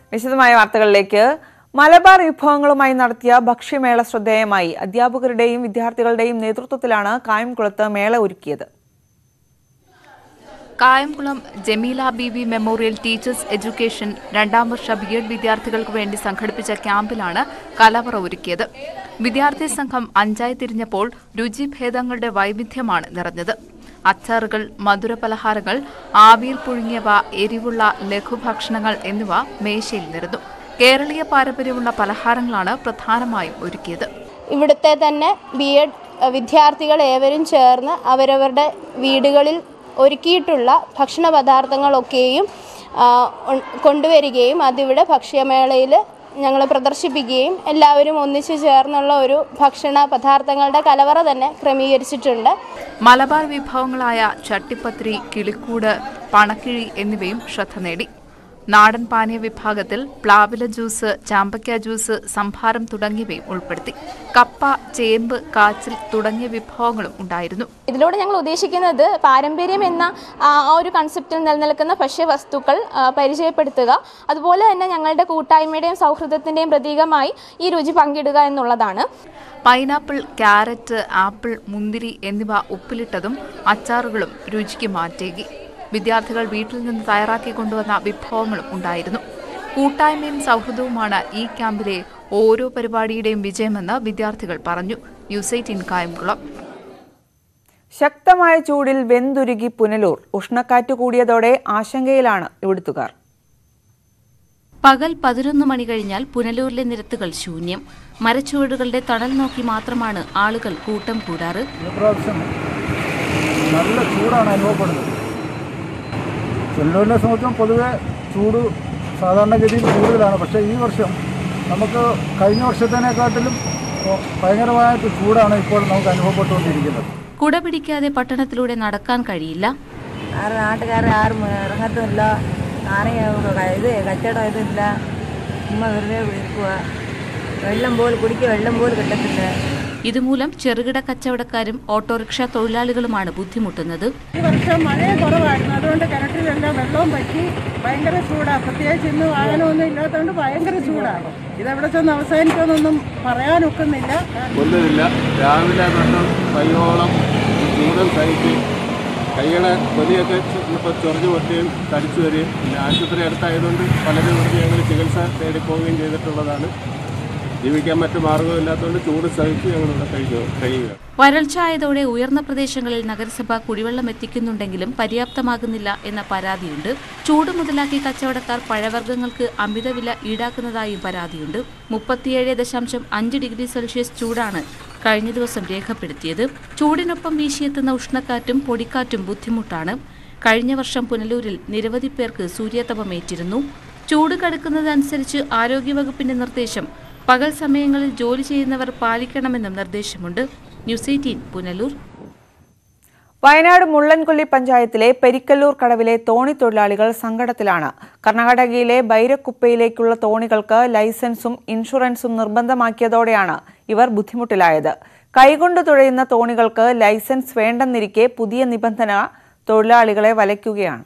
വിശദമായ വാർത്തകളിലേക്ക് മലബാർ വിഭവങ്ങളുമായി നടത്തിയ ഭക്ഷ്യമേള ശ്രദ്ധേയമായി അധ്യാപകരുടെയും വിദ്യാർത്ഥികളുടെയും നേതൃത്വത്തിലാണ് കായംകുളത്ത് മേള ഒരുക്കിയത് Kayamkulam Jameela B memorial teachers education രണ്ടാം വർഷ ബി എഡ് വിദ്യാർത്ഥികൾക്ക് വേണ്ടി സംഘടിപ്പിച്ച ക്യാമ്പിലാണ് കലവറ ഒരുക്കിയത് വിദ്യാർത്ഥി സംഘം അഞ്ചായി തിരിഞ്ഞപ്പോൾ രുചിഭേദങ്ങളുടെ വൈവിധ്യമാണ് നിറഞ്ഞത് അച്ചാറുകൾ മധുരപലഹാരങ്ങൾ ആവിയിൽ പുഴുങ്ങിയവ എരിവുള്ള ലഘുഭക്ഷണങ്ങൾ എന്നിവ മേശയിൽ നിരന്നു കേരളീയ പാരമ്പര്യമുള്ള പലഹാരങ്ങളാണ് പ്രധാനമായും ഒരുക്കിയത് ഇവിടുത്തെ തന്നെ ബി എഡ് വിദ്യാർത്ഥികൾ ഏവരും ചേർന്ന് അവരവരുടെ വീടുകളിൽ ഒരുക്കിയിട്ടുള്ള ഭക്ഷണ പദാർത്ഥങ്ങളൊക്കെയും ആ, ഉൺ- കൊണ്ടുവരികയും അതിവിടെ ഭക്ഷ്യമേളയിൽ ഞങ്ങൾ പ്രദർശിപ്പിക്കുകയും എല്ലാവരും ഒന്നിച്ചു ചേർന്നുള്ള ഒരു ഭക്ഷണ പദാർത്ഥങ്ങളുടെ കലവറ തന്നെ ക്രമീകരിച്ചിട്ടുണ്ട് മലബാർ വിഭവങ്ങളായ ചട്ടിപ്പത്രി കിളിക്കൂട് പണക്കിഴി എന്നിവയും ശ്രദ്ധ നേടി നാടൻ പാനീയ വിഭാഗത്തിൽ പ്ലാവില ജ്യൂസ് ചാമ്പയ്ക്ക ജ്യൂസ് സംഭാരം തുടങ്ങിയവയും ഉൾപ്പെടുത്തി കപ്പ ചേമ്പ് കാച്ചിൽ തുടങ്ങിയ വിഭവങ്ങളും ഉണ്ടായിരുന്നു ഇതിലൂടെ ഞങ്ങൾ ഉദ്ദേശിക്കുന്നത് പാരമ്പര്യം എന്ന ആ ആ ഒരു കൺസെപ്റ്റിൽ നിലനിൽക്കുന്ന ഭക്ഷ്യവസ്തുക്കൾ ആ, പരിചയപ്പെടുത്തുക അതുപോലെ തന്നെ ഞങ്ങളുടെ കൂട്ടായ്മയുടെയും സൗഹൃദത്തിൻ്റെയും പ്രതീകമായി ഈ രുചി പങ്കിടുക എന്നുള്ളതാണ് പൈനാപ്പിൾ ക്യാരറ്റ് ആപ്പിൾ മുന്തിരി എന്നിവ ഉപ്പിലിട്ടതും അച്ചാറുകളും രുചിക്ക് മാറ്റേകി വിദ്യാർത്ഥികൾ വീട്ടിൽ നിന്ന് തയ്യാറാക്കി കൊണ്ടുവന്ന വിഭവങ്ങളും ഉണ്ടായിരുന്നു കൂട്ടായ്മയും സൗഹൃദവുമാണ് ഈ ക്യാമ്പിലെ ഓരോ പരിപാടിയുടെയും വിജയമെന്ന് വിദ്യാർത്ഥികൾ പറഞ്ഞു ന്യൂസ് എയ്റ്റീൻ കായംകുളം ശക്തമായ ചൂടിൽ വെന്തുരുകി പുനലൂർ ഉഷ്ണക്കാറ്റ് കൂടിയതോടെ ആശങ്കയിലാണ് ഇവിടുത്തുകാർ പകൽ പതിനൊന്ന് മണി കഴിഞ്ഞാൽ പുനലൂരിലെ നിരത്തുകൾ ശൂന്യം മരച്ചുവടുകളുടെ തണൽ നോക്കി മാത്രമാണ് ആളുകൾ കൂട്ടം കൂടാറ് ഇപ്രാവശ്യം നല്ല ചൂടാണ് അനുഭവപ്പെടുന്നത് ചെല്ലൂരിനെ സംബന്ധിച്ചും പൊതുവെ ചൂട് സാധാരണഗതിയിൽ കൂടുതലാണ് പക്ഷേ ഈ വർഷം നമുക്ക് കഴിഞ്ഞ വർഷത്തിനെക്കാട്ടിലും ഭയങ്കരമായിട്ട് ചൂടാണ് ഇപ്പോൾ നമുക്ക് അനുഭവപ്പെട്ടുകൊണ്ടിരിക്കുന്നത് കുട പിടിക്കാതെ പട്ടണത്തിലൂടെ നടക്കാൻ കഴിയില്ല ആറ് നാട്ടുകാരെ ആരും ഇറങ്ങത്തുമില്ല ആരെയും ഇത് കച്ചവടം ഇതില്ല ഉമ്മ വെറുതെ ഇരിക്കുക വെള്ളം പോലും കുടിക്കുക വെള്ളം പോലും കിട്ടത്തില്ല ഇതുമൂലം ചെറുകിട കച്ചവടക്കാരും ഓട്ടോറിക്ഷ തൊഴിലാളികളുമാണ് ബുദ്ധിമുട്ടുന്നത് ഈ വർഷം മഴ കുറവായിരുന്നു അതുകൊണ്ട് കിണറ്റിലെല്ലാം വെള്ളവും പറ്റി ഭയങ്കര ചൂടാണ് പ്രത്യേകിച്ച് ഇന്ന് വാഹനമൊന്നും ഇല്ലാത്തതുകൊണ്ട് ഭയങ്കര ചൂടാണ് ഇതെവിടെ ചെന്ന് അവസാനിക്കുമെന്നൊന്നും പറയാനൊക്കുന്നില്ല ഒന്നുമില്ല രാവിലെ തൊട്ട് കൈയോളം ചൂടും സഹിച്ച് കൈകളെ തൊലിയൊക്കെ ഇപ്പോൾ ചൊറിഞ്ഞു പൊട്ടുകയും തടിച്ചു വരികയും പിന്നെ ആശുപത്രി അടുത്തായതുകൊണ്ട് പലരും ഇവിടുന്ന് ഞങ്ങൾ ചികിത്സ തേടി പോവുകയും ചെയ്തിട്ടുള്ളതാണ് ജീവിക്കാൻ മറ്റു മാർഗമില്ലാത്തതുകൊണ്ട് ചൂട് സഹിച്ച് ഞങ്ങളിവിടെ കഴിക്കുക കഴിയുക വരൾച്ച ആയതോടെ ഉയർന്ന പ്രദേശങ്ങളിൽ നഗരസഭ കുടിവെള്ളം എത്തിക്കുന്നുണ്ടെങ്കിലും പര്യാപ്തമാകുന്നില്ല എന്ന പരാതിയുണ്ട് ചൂട് മുതലാക്കി കച്ചവടക്കാർ പഴവർഗ്ഗങ്ങൾക്ക് അമിതവില ഈടാക്കുന്നതായും പരാതിയുണ്ട് മുപ്പത്തിയേഴ് ദശാംശം അഞ്ച് ഡിഗ്രി സെൽഷ്യസ് ചൂടാണ് കഴിഞ്ഞ ദിവസം രേഖപ്പെടുത്തിയത് ചൂടിനൊപ്പം വീശിയെത്തുന്ന ഉഷ്ണക്കാറ്റും പൊടിക്കാറ്റും ബുദ്ധിമുട്ടാണ് കഴിഞ്ഞ വർഷം പുനലൂരിൽ നിരവധി പേർക്ക് സൂര്യാതപമേറ്റിരുന്നു ചൂട് കടുക്കുന്നതനുസരിച്ച് ആരോഗ്യവകുപ്പിന്റെ നിർദ്ദേശം പകൽ സമയങ്ങളിൽ ജോലി ചെയ്യുന്നവർ പാലിക്കണമെന്നും നിർദ്ദേശമുണ്ട് ന്യൂസ് എയ്റ്റീൻ പുനലൂർ വയനാട് മുള്ളൻകൊല്ലി പഞ്ചായത്തിലെ പെരിക്കല്ലൂർ കടവിലെ തോണി തൊഴിലാളികൾ സങ്കടത്തിലാണ് കർണാടകയിലെ ബൈരക്കുപ്പയിലേക്കുള്ള തോണികൾക്ക് ലൈസൻസും ഇൻഷുറൻസും നിർബന്ധമാക്കിയതോടെയാണ് ഇവർ ബുദ്ധിമുട്ടിലായത് കൈകൊണ്ട് തുഴയുന്ന തോണികൾക്ക് ലൈസൻസ് വേണ്ടെന്നിരിക്കെ പുതിയ നിബന്ധന തൊഴിലാളികളെ വലയ്ക്കുകയാണ്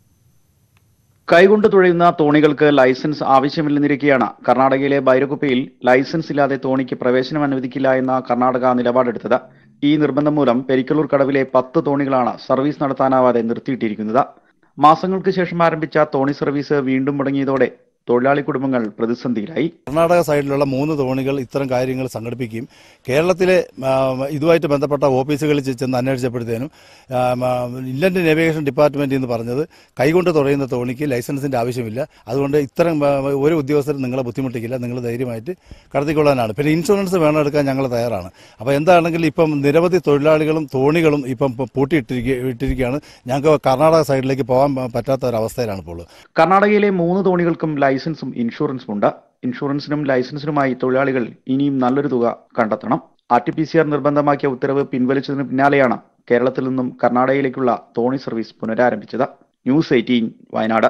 കൈകൊണ്ട് തുഴയുന്ന തോണികൾക്ക് ലൈസൻസ് ആവശ്യമില്ലെന്നിരിക്കെയാണ് കർണാടകയിലെ ബൈരകുപ്പയിൽ ലൈസൻസ് ഇല്ലാതെ തോണിക്ക് പ്രവേശനം അനുവദിക്കില്ല എന്ന കർണാടക നിലപാടെടുത്തത് ഈ നിർബന്ധം മൂലം പെരിക്കലൂർ കടവിലെ പത്ത് തോണികളാണ് സർവീസ് നടത്താനാവാതെ നിർത്തിയിട്ടിരിക്കുന്നത് മാസങ്ങൾക്ക് ശേഷം ആരംഭിച്ച തോണി സർവീസ് വീണ്ടും മുടങ്ങിയതോടെ തൊഴിലാളി കുടുംബങ്ങൾ പ്രതിസന്ധിയിലായി കർണാടക സൈഡിലുള്ള മൂന്ന് തോണികൾ ഇത്തരം കാര്യങ്ങൾ സംഘടിപ്പിക്കുകയും കേരളത്തിലെ ആ, ഇതുമായിട്ട് ബന്ധപ്പെട്ട ഓഫീസുകളിൽ ചെ- ചെന്ന് അന്വേഷിച്ചപ്പോഴത്തേനും ആ, ആ, ഇൻലൻഡ് നേവിഗേഷൻ ഡിപ്പാർട്ട്മെന്റിൽ നിന്ന് പറഞ്ഞത് കൈകൊണ്ട് തുറയുന്ന തോണിക്ക് ലൈസൻസിന്റെ ആവശ്യമില്ല അതുകൊണ്ട് ഇത്തരം ആ, ഒരു ഉദ്യോഗസ്ഥരും നിങ്ങളെ ബുദ്ധിമുട്ടിക്കില്ല നിങ്ങൾ ധൈര്യമായിട്ട് കടത്തിക്കൊള്ളാനാണ് പിന്നെ ഇൻഷുറൻസ് വേണം എടുക്കാൻ ഞങ്ങൾ തയ്യാറാണ് അപ്പോൾ എന്താണെങ്കിലും ഇപ്പം നിരവധി തൊഴിലാളികളും തോണികളും ഇപ്പം പൂട്ടിയിട്ടിരിക്കുക ഇട്ടിരിക്കുകയാണ് ഞങ്ങൾക്ക് കർണാടക സൈഡിലേക്ക് പോകാൻ പറ്റാത്ത ഒരു അവസ്ഥയിലാണ് ഇപ്പോൾ ഉള്ളത്. കർണാടകയിലെ മൂന്ന് തോണികൾക്കും ലൈസൻസും ഇൻഷുറൻസും ഉണ്ട് ഇൻഷുറൻസിനും ലൈസൻസിനുമായി തൊഴിലാളികൾ ഇനിയും നല്ലൊരു തുക കണ്ടെത്തണം R T P C R നിർബന്ധമാക്കിയ ഉത്തരവ് പിൻവലിച്ചതിന് പിന്നാലെയാണ് കേരളത്തിൽ നിന്നും കർണാടകയിലേക്കുള്ള തോണി സർവീസ് പുനരാരംഭിച്ചത് ന്യൂസ് എയ്റ്റീൻ വയനാട്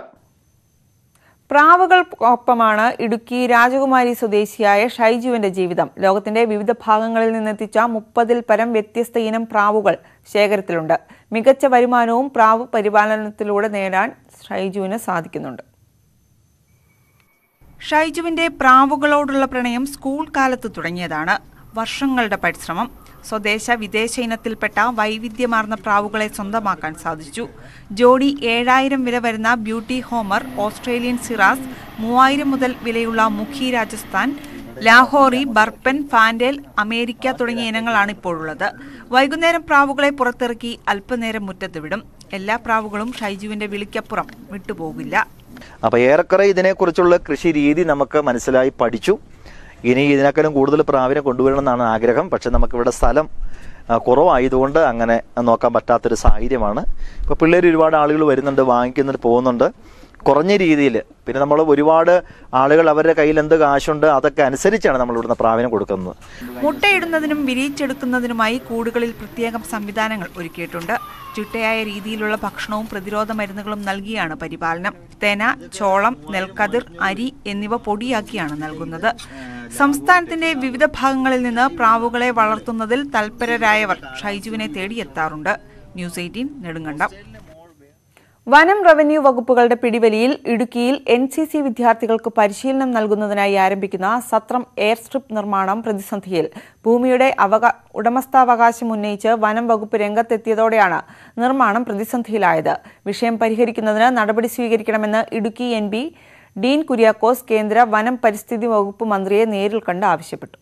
പ്രാവുകൾക്കൊപ്പമാണ് ഇടുക്കി രാജകുമാരി സ്വദേശിയായ ഷൈജുവിന്റെ ജീവിതം ലോകത്തിന്റെ വിവിധ ഭാഗങ്ങളിൽ നിന്നെത്തിച്ച മുപ്പതിൽ പരം വ്യത്യസ്ത ഇനം പ്രാവുകൾ ശേഖരത്തിലുണ്ട് മികച്ച വരുമാനവും പ്രാവ് പരിപാലനത്തിലൂടെ നേടാൻ ഷൈജുവിന് സാധിക്കുന്നുണ്ട് ഷൈജുവിന്റെ പ്രാവുകളോടുള്ള പ്രണയം സ്കൂൾ കാലത്ത് തുടങ്ങിയതാണ് വർഷങ്ങളുടെ പരിശ്രമം സ്വദേശ വിദേശ ഇനത്തിൽപ്പെട്ട വൈവിധ്യമാർന്ന പ്രാവുകളെ സ്വന്തമാക്കാൻ സാധിച്ചു ജോഡി ഏഴായിരം വില വരുന്ന ബ്യൂട്ടി ഹോമർ ഓസ്ട്രേലിയൻ സിറാസ് മൂവായിരം മുതൽ വിലയുള്ള മുഖി രാജസ്ഥാൻ ലാഹോറി ബർപ്പൻ ഫാൻഡേൽ അമേരിക്ക തുടങ്ങിയ ഇനങ്ങളാണ് ഇപ്പോഴുള്ളത് വൈകുന്നേരം പ്രാവുകളെ പുറത്തിറക്കി അല്പനേരം മുറ്റത്ത് വിടും എല്ലാ പ്രാവുകളും ഷൈജുവിന്റെ വിളിക്കപ്പുറം വിട്ടുപോകില്ല അപ്പോൾ ഏറെക്കുറെ ഇതിനെക്കുറിച്ചുള്ള കൃഷി രീതി നമുക്ക് മനസ്സിലായി പഠിച്ചു ഇനി ഇതിനേക്കാളും കൂടുതൽ പ്രാവിനെ കൊണ്ടുവരണം എന്നാണ് ആഗ്രഹം പക്ഷെ നമുക്കിവിടെ സ്ഥലം ആ, കുറവായതുകൊണ്ട് അങ്ങനെ നോക്കാൻ പറ്റാത്തൊരു സാഹചര്യമാണ് ഇപ്പോൾ പിള്ളേർ ഒരുപാട് ആളുകൾ വരുന്നുണ്ട് വാങ്ങിക്കുന്നുണ്ട് പോകുന്നുണ്ട് കുറഞ്ഞ രീതിയിൽ പിന്നെ നമ്മൾ ഒരുപാട് ആളുകൾ അവരുടെ കയ്യിൽ എന്ത് കാശുണ്ട് അതൊക്കെ അനുസരിച്ചാണ് നമ്മൾ ഇവിടുന്ന് പ്രാവിനെ കൊടുക്കുന്നത് മുട്ടയിടുന്നതിനും വിരിയിച്ചെടുക്കുന്നതിനുമായി കൂടുകളിൽ പ്രത്യേകം സംവിധാനങ്ങൾ ഒരുക്കിയിട്ടുണ്ട് ചിട്ടയായ രീതിയിലുള്ള ഭക്ഷണവും പ്രതിരോധ മരുന്നുകളും നൽകിയാണ് പരിപാലനം തെന ചോളം നെൽക്കതിർ അരി എന്നിവ പൊടിയാക്കിയാണ് നൽകുന്നത് സംസ്ഥാനത്തിന്റെ വിവിധ ഭാഗങ്ങളിൽ നിന്ന് പ്രാവുകളെ വളർത്തുന്നതിൽ തൽപരരായവർ ഷൈജുവിനെ തേടിയെത്താറുണ്ട് ന്യൂസ് എയ്റ്റീൻ നെടുങ്കണ്ടം വനം റവന്യൂ വകുപ്പുകളുടെ പിടിവലിയിൽ ഇടുക്കിയിൽ എൻ സി സി വിദ്യാർത്ഥികൾക്ക് പരിശീലനം നൽകുന്നതിനായി ആരംഭിക്കുന്ന സത്രം എയർ സ്ട്രിപ്പ് നിർമ്മാണം പ്രതിസന്ധിയിൽ ഭൂമിയുടെ അവകാ ഉടമസ്ഥാവകാശം ഉന്നയിച്ച് വനം വകുപ്പ് രംഗത്തെത്തിയതോടെയാണ് നിർമ്മാണം പ്രതിസന്ധിയിലായത് വിഷയം പരിഹരിക്കുന്നതിന് നടപടി സ്വീകരിക്കണമെന്ന് Idukki N B Dean Kuriakose കേന്ദ്ര വനം പരിസ്ഥിതി വകുപ്പ് മന്ത്രിയെ നേരിൽ കണ്ട് ആവശ്യപ്പെട്ടു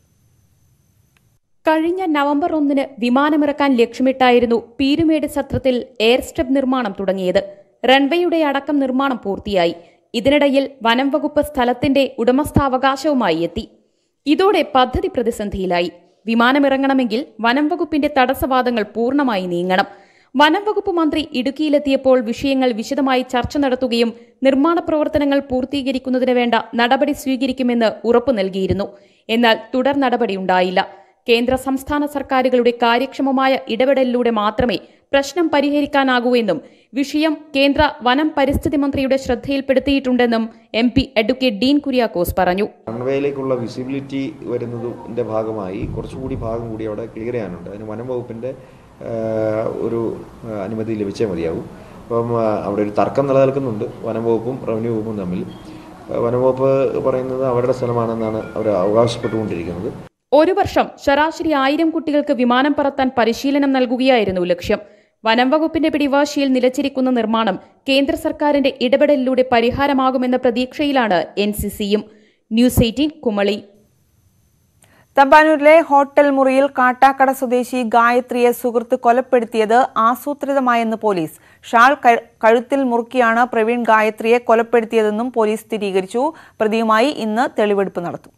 കഴിഞ്ഞ നവംബർ ഒന്നിന് വിമാനമിറക്കാൻ ലക്ഷ്യമിട്ടായിരുന്നു പീരുമേട് സത്രത്തിൽ എയർ സ്ട്രിപ്പ് നിർമ്മാണം തുടങ്ങിയത് റൺവേയുടെ അടക്കം നിർമ്മാണം പൂർത്തിയായി ഇതിനിടയിൽ വനം വകുപ്പ് സ്ഥലത്തിന്റെ ഉടമസ്ഥാവകാശവുമായി എത്തി ഇതോടെ പദ്ധതി പ്രതിസന്ധിയിലായി വിമാനമിറങ്ങണമെങ്കിൽ വനം വകുപ്പിന്റെ തടസ്സവാദങ്ങൾ പൂർണ്ണമായി നീങ്ങണം വനം വകുപ്പ് മന്ത്രി ഇടുക്കിയിലെത്തിയപ്പോൾ വിഷയങ്ങൾ വിശദമായി ചർച്ച നടത്തുകയും നിർമ്മാണ പ്രവർത്തനങ്ങൾ പൂർത്തീകരിക്കുന്നതിന് വേണ്ട നടപടി സ്വീകരിക്കുമെന്ന് ഉറപ്പു നൽകിയിരുന്നു എന്നാൽ തുടർ നടപടിയുണ്ടായില്ല കേന്ദ്ര സംസ്ഥാന സർക്കാരുകളുടെ കാര്യക്ഷമമായ ഇടപെടലിലൂടെ മാത്രമേ പ്രശ്നം പരിഹരിക്കാനാകൂ എന്നും വിഷയം കേന്ദ്ര വനം പരിസ്ഥിതി മന്ത്രിയുടെ ശ്രദ്ധയിൽപ്പെടുത്തിയിട്ടുണ്ടെന്നും M P advocate Dean Kuriakose പറഞ്ഞു റൺവേയിലേക്കുള്ള വിസിബിലിറ്റി വരുന്നതിൻ്റെ ഭാഗമായി കുറച്ചുകൂടി ഭാഗം കൂടി അവിടെ ക്ലിയർ ചെയ്യാനുണ്ട് അതിന് വനം വകുപ്പിൻ്റെ ഒരു ആ, അനുമതി ലഭിച്ചേ മതിയാവും അപ്പം ആ, അവിടെ ഒരു തർക്കം നിലനിൽക്കുന്നുണ്ട് വനം വകുപ്പും റവന്യൂ വകുപ്പും തമ്മിൽ ആ, വനം വകുപ്പ് പറയുന്നത് അവരുടെ സ്ഥലമാണെന്നാണ് അവർ അവകാശപ്പെട്ടുകൊണ്ടിരിക്കുന്നത് ഒരു വർഷം ശരാശരി ആയിരം കുട്ടികൾക്ക് വിമാനം പറത്താൻ പരിശീലനം നൽകുകയായിരുന്നു ലക്ഷ്യം വനം വകുപ്പിന്റെ പിടിവാശിയിൽ നിലച്ചിരിക്കുന്ന നിർമ്മാണം കേന്ദ്ര സർക്കാരിന്റെ ഇടപെടലിലൂടെ പരിഹാരമാകുമെന്ന പ്രതീക്ഷയിലാണ് എൻ സി സിയും ന്യൂസ് എയ്റ്റീൻ കുമളി തമ്പാനൂരിലെ ഹോട്ടൽ മുറിയിൽ കാട്ടാക്കട സ്വദേശി ഗായത്രിയെ സുഹൃത്ത് കൊലപ്പെടുത്തിയത് ആസൂത്രിതമായെന്ന് പോലീസ് ഷാൾ ക- കഴുത്തിൽ മുറുക്കിയാണ് പ്രവീൺ ഗായത്രിയെ കൊലപ്പെടുത്തിയതെന്നും പോലീസ് സ്ഥിരീകരിച്ചു പ്രതിയുമായി ഇന്ന് തെളിവെടുപ്പ് നടത്തും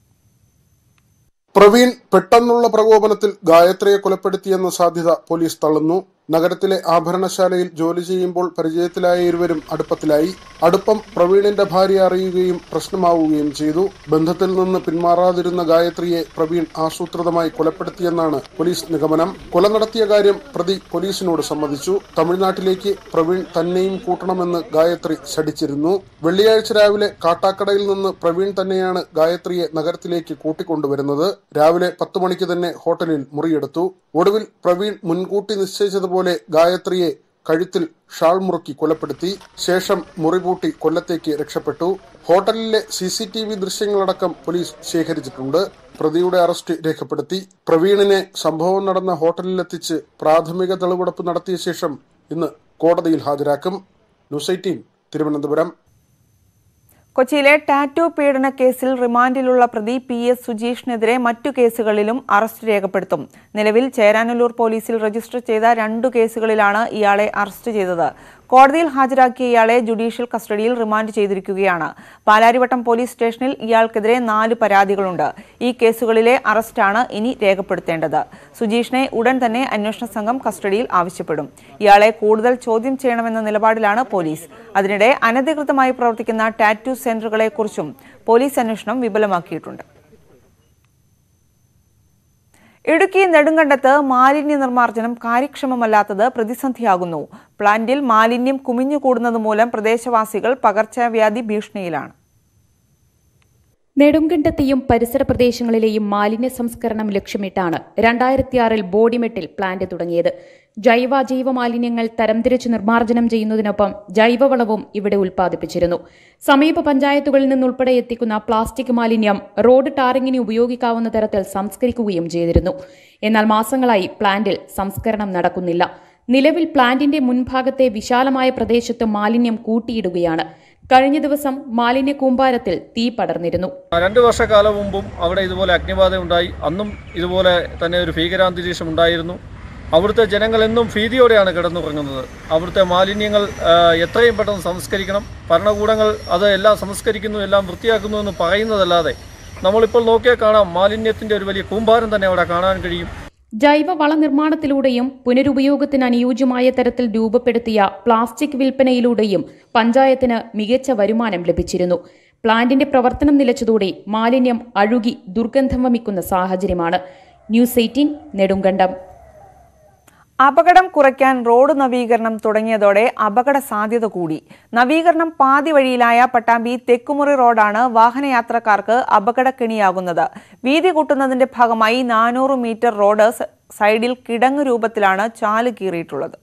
പ്രവീൺ പെട്ടെന്നുള്ള പ്രകോപനത്തിൽ ഗായത്രിയെ കൊലപ്പെടുത്തിയെന്ന സാധ്യത പോലീസ് തള്ളുന്നു നഗരത്തിലെ ആഭരണശാലയിൽ ജോലി ചെയ്യുമ്പോൾ പരിചയത്തിലായ ഇരുവരും അടുപ്പത്തിലായി അടുപ്പം പ്രവീണിന്റെ ഭാര്യ അറിയുകയും പ്രശ്നമാവുകയും ചെയ്തു ബന്ധത്തിൽ നിന്ന് പിന്മാറാതിരുന്ന ഗായത്രിയെ പ്രവീൺ ആസൂത്രിതമായി കൊലപ്പെടുത്തിയെന്നാണ് പോലീസ് നിഗമനം കൊല നടത്തിയ കാര്യം പ്രതി പോലീസിനോട് സമ്മതിച്ചു തമിഴ്നാട്ടിലേക്ക് പ്രവീൺ തന്നെയും കൂട്ടണമെന്ന് ഗായത്രി ശഠിച്ചിരുന്നു വെള്ളിയാഴ്ച രാവിലെ കാട്ടാക്കടയിൽ നിന്ന് പ്രവീൺ തന്നെയാണ് ഗായത്രിയെ നഗരത്തിലേക്ക് കൂട്ടിക്കൊണ്ടുവരുന്നത് രാവിലെ പത്ത് മണിക്ക് തന്നെ ഹോട്ടലിൽ മുറിയെടുത്തു ഒടുവിൽ പ്രവീൺ മുൻകൂട്ടി നിശ്ചയിച്ചതുപോലെ ഗായത്രിയെ കഴുത്തിൽ ഷാൾ മുറുക്കി കൊലപ്പെടുത്തി ശേഷം മുറിപൂട്ടി കൊല്ലത്തേക്ക് രക്ഷപ്പെട്ടു ഹോട്ടലിലെ സി സി ടി വി ദൃശ്യങ്ങളടക്കം പോലീസ് ശേഖരിച്ചിട്ടുണ്ട് പ്രതിയുടെ അറസ്റ്റ് രേഖപ്പെടുത്തി പ്രവീണിനെ സംഭവം നടന്ന ഹോട്ടലിലെത്തിച്ച് പ്രാഥമിക തെളിവെടുപ്പ് നടത്തിയ ശേഷം ഇന്ന് കോടതിയിൽ ഹാജരാക്കും ന്യൂസ് എയ്റ്റീൻ തിരുവനന്തപുരം കൊച്ചിയിലെ ടാറ്റു പീഡന കേസിൽ റിമാൻഡിലുള്ള പ്രതി പി എസ് സുജീഷിനെതിരെ മറ്റു കേസുകളിലും അറസ്റ്റ് രേഖപ്പെടുത്തും നിലവിൽ ചേരാനല്ലൂർ പോലീസിൽ രജിസ്റ്റർ ചെയ്ത രണ്ടു കേസുകളിലാണ് ഇയാളെ അറസ്റ്റ് ചെയ്തത് കോടതിയിൽ ഹാജരാക്കിയ ഇയാളെ ജുഡീഷ്യൽ കസ്റ്റഡിയിൽ റിമാൻഡ് ചെയ്തിരിക്കുകയാണ് പാലാരിവട്ടം പോലീസ് സ്റ്റേഷനിൽ ഇയാൾക്കെതിരെ നാല് പരാതികളുണ്ട് ഈ കേസുകളിലെ അറസ്റ്റാണ് ഇനി രേഖപ്പെടുത്തേണ്ടത് സുജീഷിനെ ഉടൻ തന്നെ അന്വേഷണ സംഘം കസ്റ്റഡിയിൽ ആവശ്യപ്പെടും ഇയാളെ കൂടുതൽ ചോദ്യം ചെയ്യണമെന്ന നിലപാടിലാണ് പോലീസ് അതിനിടെ അനധികൃതമായി പ്രവർത്തിക്കുന്ന ടാറ്റു സെന്ററുകളെക്കുറിച്ചും പോലീസ് അന്വേഷണം വിപുലമാക്കിയിട്ടുണ്ട് ഇടുക്കി നെടുങ്കണ്ടത്ത് മാലിന്യ നിർമ്മാർജ്ജനം കാര്യക്ഷമമല്ലാത്തത് പ്രതിസന്ധിയാകുന്നു പ്ലാന്റിൽ മാലിന്യം കുമിഞ്ഞുകൂടുന്നത് മൂലം പ്രദേശവാസികൾ പകർച്ചവ്യാധി ഭീഷണിയിലാണ് നെടുങ്കണ്ടത്തെയും പരിസര പ്രദേശങ്ങളിലെയും മാലിന്യ സംസ്കരണം ലക്ഷ്യമിട്ടാണ് രണ്ടായിരത്തിയാറിൽ ബോഡിമെട്ടിൽ പ്ലാന്റ് തുടങ്ങിയത് ജൈവ ജൈവ മാലിന്യങ്ങൾ തരംതിരിച്ച് നിർമ്മാർജ്ജനം ചെയ്യുന്നതിനൊപ്പം ജൈവവളവും ഇവിടെ ഉൽപ്പാദിപ്പിച്ചിരുന്നു സമീപ പഞ്ചായത്തുകളിൽ നിന്നുൾപ്പെടെ എത്തിക്കുന്ന പ്ലാസ്റ്റിക് മാലിന്യം റോഡ് ടാറിങ്ങിന് ഉപയോഗിക്കാവുന്ന തരത്തിൽ സംസ്കരിക്കുകയും ചെയ്തിരുന്നു എന്നാൽ മാസങ്ങളായി പ്ലാന്റിൽ സംസ്കരണം നടക്കുന്നില്ല നിലവിൽ പ്ലാന്റിന്റെ മുൻഭാഗത്തെ വിശാലമായ പ്രദേശത്ത് മാലിന്യം കൂട്ടിയിടുകയാണ് കഴിഞ്ഞ ദിവസം മാലിന്യ കൂമ്പാരത്തിൽ തീ പടർന്നിരുന്നു രണ്ട് വർഷക്കാലം മുമ്പും അവിടെ ഇതുപോലെ അഗ്നിബാധ ഉണ്ടായി അന്നും ഇതുപോലെ തന്നെ ഒരു ഭീകരാന്തരീക്ഷം ഉണ്ടായിരുന്നു അവിടുത്തെ ജനങ്ങൾ എന്നും ഭീതിയോടെയാണ് കിടന്നുറങ്ങുന്നത് അവിടുത്തെ മാലിന്യങ്ങൾ ആ, എത്രയും പെട്ടെന്ന് സംസ്കരിക്കണം ഭരണകൂടങ്ങൾ അത് എല്ലാം സംസ്കരിക്കുന്നു എല്ലാം വൃത്തിയാക്കുന്നു എന്ന് പറയുന്നതല്ലാതെ നമ്മളിപ്പോൾ നോക്കിയാൽ കാണാം മാലിന്യത്തിൻ്റെ ഒരു വലിയ കൂമ്പാരം തന്നെ അവിടെ കാണാൻ കഴിയും ജൈവ വള നിർമ്മാണത്തിലൂടെയും പുനരുപയോഗത്തിന് അനുയോജ്യമായ തരത്തിൽ രൂപപ്പെടുത്തിയ പ്ലാസ്റ്റിക് വിൽപ്പനയിലൂടെയും പഞ്ചായത്തിന് മികച്ച വരുമാനം ലഭിച്ചിരുന്നു പ്ലാന്റിന്റെ പ്രവർത്തനം നിലച്ചതോടെ മാലിന്യം അഴുകി ദുർഗന്ധം വമിക്കുന്ന സാഹചര്യമാണ് ന്യൂസ് എയ്റ്റീൻ നെടുങ്കണ്ടം അപകടം കുറയ്ക്കാൻ റോഡ് നവീകരണം തുടങ്ങിയതോടെ അപകട സാധ്യത കൂടി നവീകരണം പാതി വഴിയിലായ പട്ടാമ്പി തെക്കുമുറി റോഡാണ് വാഹനയാത്രക്കാർക്ക് അപകടക്കെണിയാകുന്നത് വീതി കൂട്ടുന്നതിന്റെ ഭാഗമായി നാനൂറ് മീറ്റർ റോഡ് സ- സൈഡിൽ കിടങ്ങ് രൂപത്തിലാണ് ചാല് കീറിയിട്ടുള്ളത്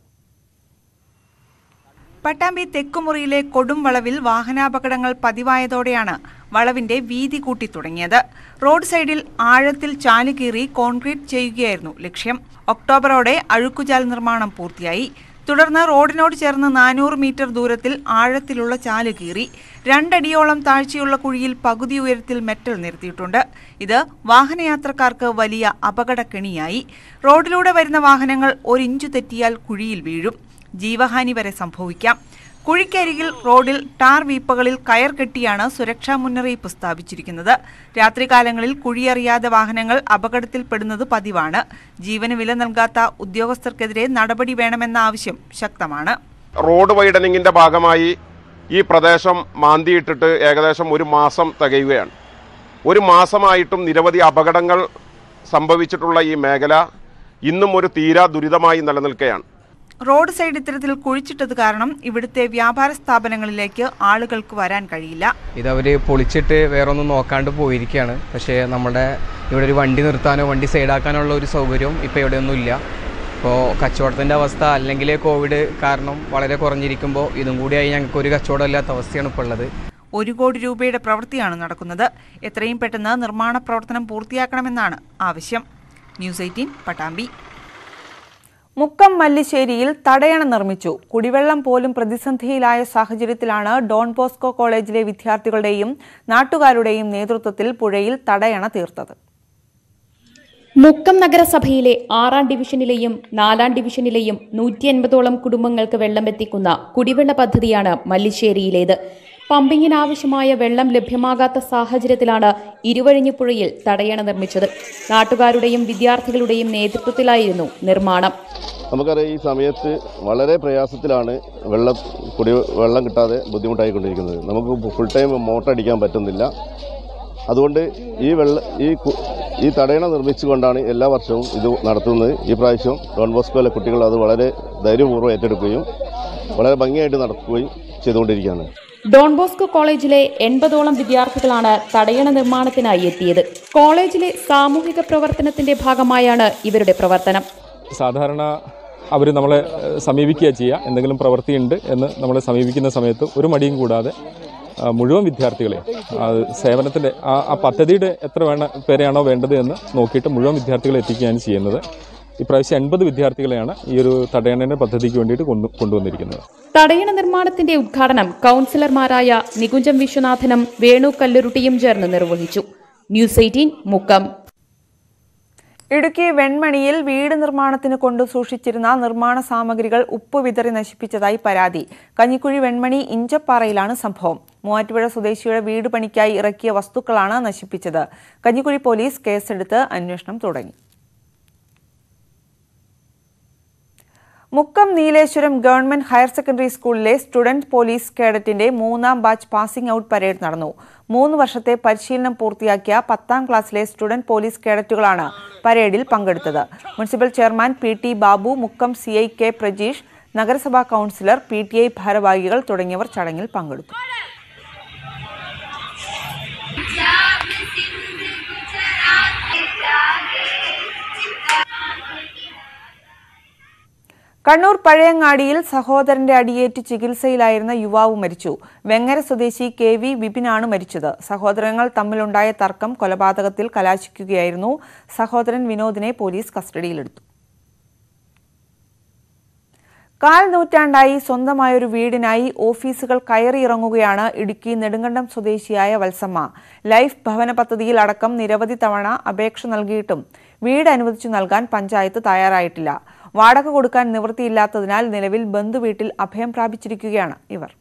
പട്ടാമ്പി തെക്കുമുറിയിലെ കൊടും വളവിൽ വാഹനാപകടങ്ങൾ പതിവായതോടെയാണ് വളവിന്റെ വീതി കൂട്ടി തുടങ്ങിയത് റോഡ് സൈഡിൽ ആഴത്തിൽ ചാല് കീറി കോൺക്രീറ്റ് ചെയ്യുകയായിരുന്നു ലക്ഷ്യം ഒക്ടോബറോടെ അഴുക്കുചാൽ നിർമ്മാണം പൂർത്തിയായി തുടർന്ന് റോഡിനോട് ചേർന്ന് നാനൂറ് മീറ്റർ ദൂരത്തിൽ ആഴത്തിലുള്ള ചാല് കീറി രണ്ടടിയോളം താഴ്ചയുള്ള കുഴിയിൽ പകുതി ഉയരത്തിൽ മെറ്റൽ നിരത്തിയിട്ടുണ്ട് ഇത് വാഹനയാത്രക്കാർക്ക് വലിയ അപകടക്കെണിയായി റോഡിലൂടെ വരുന്ന വാഹനങ്ങൾ ഒരിഞ്ചു തെറ്റിയാൽ കുഴിയിൽ വീഴും ജീവഹാനി വരെ സംഭവിക്കാം കുഴിക്കരികിൽ റോഡിൽ ടാർ വീപ്പകളിൽ കയർ കെട്ടിയാണ് സുരക്ഷാ മുന്നറിയിപ്പ് സ്ഥാപിച്ചിരിക്കുന്നത് രാത്രികാലങ്ങളിൽ കുഴിയറിയാതെ വാഹനങ്ങൾ അപകടത്തിൽപ്പെടുന്നത് പതിവാണ് ജീവന് വില നൽകാത്ത ഉദ്യോഗസ്ഥർക്കെതിരെ നടപടി വേണമെന്ന ആവശ്യം ശക്തമാണ് റോഡ് വൈഡനിങ്ങിന്റെ ഭാഗമായി ഈ പ്രദേശം മാന്തിയിട്ടിട്ട് ഏകദേശം ഒരു മാസം തികയുകയാണ് ഒരു മാസമായിട്ടും നിരവധി അപകടങ്ങൾ സംഭവിച്ചിട്ടുള്ള ഈ മേഖല ഇന്നും ഒരു തീരാ ദുരിതമായി നിലനിൽക്കുകയാണ് റോഡ് സൈഡ് ഇത്തരത്തിൽ കുഴിച്ചിട്ടത് കാരണം ഇവിടുത്തെ വ്യാപാര സ്ഥാപനങ്ങളിലേക്ക് ആളുകൾക്ക് വരാൻ കഴിയില്ല ഇതവർ പൊളിച്ചിട്ട് വേറെ ഒന്നും നോക്കാണ്ട് പോയിരിക്കുകയാണ് പക്ഷേ നമ്മുടെ ഇവിടെ ഒരു വണ്ടി നിർത്താനോ വണ്ടി സൈഡാക്കാനോ ഉള്ള ഒരു സൗകര്യവും ഇപ്പോൾ ഇവിടെയൊന്നും ഇല്ല ഇപ്പോൾ കച്ചവടത്തിൻ്റെ അവസ്ഥ അല്ലെങ്കിൽ കോവിഡ് കാരണം വളരെ കുറഞ്ഞിരിക്കുമ്പോൾ ഇതും കൂടിയായി ഞങ്ങൾക്ക് ഒരു കച്ചവടം ഇല്ലാത്ത അവസ്ഥയാണ് ഇപ്പോൾ ഉള്ളത് ഒരു കോടി രൂപയുടെ പ്രവൃത്തിയാണ് നടക്കുന്നത് എത്രയും പെട്ടെന്ന് നിർമ്മാണ പ്രവർത്തനം പൂർത്തിയാക്കണമെന്നാണ് ആവശ്യം ന്യൂസ് എയ്റ്റീൻ പട്ടാമ്പി മുക്കം മല്ലിശ്ശേരിയിൽ തടയണ നിർമ്മിച്ചു കുടിവെള്ളം പോലും പ്രതിസന്ധിയിലായ സാഹചര്യത്തിലാണ് ഡോൺ ബോസ്കോ കോളേജിലെ വിദ്യാർത്ഥികളുടെയും നാട്ടുകാരുടെയും നേതൃത്വത്തിൽ പുഴയിൽ തടയണ തീർത്തത് മുക്കം നഗരസഭയിലെ ആറാം ഡിവിഷനിലെയും നാലാം ഡിവിഷനിലെയും നൂറ്റി എൺപതോളം കുടുംബങ്ങൾക്ക് വെള്ളം എത്തിക്കുന്ന കുടിവെള്ള പദ്ധതിയാണ് മല്ലിശ്ശേരിയിലേത് പമ്പിങ്ങിനാവശ്യമായ വെള്ളം ലഭ്യമാകാത്ത സാഹചര്യത്തിലാണ് ഇരുവഴിഞ്ഞിപ്പുഴയിൽ തടയണ നിർമ്മിച്ചത് നാട്ടുകാരുടെയും വിദ്യാർത്ഥികളുടെയും നേതൃത്വത്തിലായിരുന്നു നിർമ്മാണം നമുക്കറിയാം ഈ സമയത്ത് വളരെ പ്രയാസത്തിലാണ് വെള്ളം കുടി വെള്ളം കിട്ടാതെ ബുദ്ധിമുട്ടായിക്കൊണ്ടിരിക്കുന്നത് നമുക്ക് ഫുൾ ടൈം മോട്ടർ അടിക്കാൻ പറ്റുന്നില്ല അതുകൊണ്ട് ഈ വെള്ള ഈ കു- ഈ തടയണ നിർമ്മിച്ചുകൊണ്ടാണ് എല്ലാ വർഷവും ഇത് നടത്തുന്നത് ഈ പ്രാവശ്യം ഡോൺ ബോസ്കോയിലെ കുട്ടികൾ അത് വളരെ ധൈര്യപൂർവ്വം ഏറ്റെടുക്കുകയും വളരെ ഭംഗിയായിട്ട് നടക്കുകയും ചെയ്തുകൊണ്ടിരിക്കുകയാണ് ഡോൺ ബോസ്കോ കോളേജിലെ എൺപതോളം വിദ്യാർത്ഥികളാണ് തടയണ നിർമ്മാണത്തിനായി എത്തിയത് കോളേജിലെ സാമൂഹിക പ്രവർത്തനത്തിന്റെ ഭാഗമായാണ് ഇവരുടെ പ്രവർത്തനം സാധാരണ അവർ നമ്മളെ ഏഹ്, സമീപിക്കുക ചെയ്യുക എന്തെങ്കിലും പ്രവൃത്തിയുണ്ട് എന്ന് നമ്മളെ സമീപിക്കുന്ന സമയത്ത് ഒരു മടിയും കൂടാതെ ആ, മുഴുവൻ വിദ്യാർത്ഥികളെ സേവനത്തിൻ്റെ ആ ആ പദ്ധതിയുടെ എത്ര വേണ പേരെയാണോ വേണ്ടത് എന്ന് നോക്കിയിട്ട് മുഴുവൻ വിദ്യാർത്ഥികളെ എത്തിക്കുകയാണ് ചെയ്യുന്നത് ഇപ്രാവശ്യം എൺപത് വിദ്യാർത്ഥികളെയാണ് ഈ ഒരു തടയണ പദ്ധതിക്ക് വേണ്ടിയിട്ട് കൊണ്ടു കൊണ്ടുവന്നിരിക്കുന്നത് തടയണ നിർമ്മാണത്തിന്റെ ഉദ്ഘാടനം കൗൺസിലർമാരായ നികുഞ്ചം വിശ്വനാഥനും വേണു കല്ലുരുട്ടിയും ചേർന്ന് നിർവഹിച്ചു ന്യൂസ് എയ്റ്റീൻ മുക്കം ഇടുക്കി വെൺമണിയിൽ വീട് നിർമ്മാണത്തിന് കൊണ്ടു സൂക്ഷിച്ചിരുന്ന നിർമ്മാണ സാമഗ്രികൾ ഉപ്പ് വിതറി നശിപ്പിച്ചതായി പരാതി കഞ്ഞിക്കുഴി വെൺമണി ഇഞ്ചപ്പാറയിലാണ് സംഭവം മൂവാറ്റുപുഴ സ്വദേശിയുടെ വീട് പണിക്കായി ഇറക്കിയ വസ്തുക്കളാണ് നശിപ്പിച്ചത് കഞ്ഞിക്കുഴി പോലീസ് കേസെടുത്ത് അന്വേഷണം തുടങ്ങി Mukkam Nileshwaram government higher secondary സ്കൂളിലെ സ്റ്റുഡന്റ് പോലീസ് കേഡറ്റിന്റെ മൂന്നാം ബാച്ച് പാസിംഗ് ഔട്ട് പരേഡ് നടന്നു മൂന്ന് വർഷത്തെ പരിശീലനം പൂർത്തിയാക്കിയ പത്താം ക്ലാസ്സിലെ സ്റ്റുഡന്റ് പോലീസ് കേഡറ്റുകളാണ് പരേഡിൽ പങ്കെടുത്തത് municipal chairman P T Babu Mukkam C I K Prajeesh നഗരസഭാ കൗൺസിലർ പി ടി ഐ ഭാരവാഹികൾ തുടങ്ങിയവർ ചടങ്ങിൽ പങ്കെടുത്തു Yeah. കണ്ണൂർ പഴയങ്ങാടിയിൽ സഹോദരന്റെ അടിയേറ്റ് ചികിത്സയിലായിരുന്ന യുവാവ് മരിച്ചു വെങ്ങര സ്വദേശി കെ വി വിപിനാണ് മരിച്ചത് സഹോദരങ്ങൾ തമ്മിലുണ്ടായ തർക്കം കൊലപാതകത്തിൽ കലാശിക്കുകയായിരുന്നു സഹോദരൻ വിനോദിനെ പോലീസ് കസ്റ്റഡിയിലെടുത്തു കാൽ നൂറ്റാണ്ടായി സ്വന്തമായൊരു വീടിനായി ഓഫീസുകൾ കയറിയിറങ്ങുകയാണ് ഇടുക്കി നെടുങ്കണ്ടം സ്വദേശിയായ വത്സമ്മ ലൈഫ് ഭവന പദ്ധതിയിൽ അടക്കം നിരവധി തവണ അപേക്ഷ നൽകിയിട്ടും വീട് അനുവദിച്ചു നൽകാൻ പഞ്ചായത്ത് തയ്യാറായിട്ടില്ല വാടക കൊടുക്കാൻ നിവൃത്തിയില്ലാത്തതിനാൽ നിലവിൽ ബന്ധുവീട്ടിൽ അഭയം പ്രാപിച്ചിരിക്കുകയാണ് ഇവർ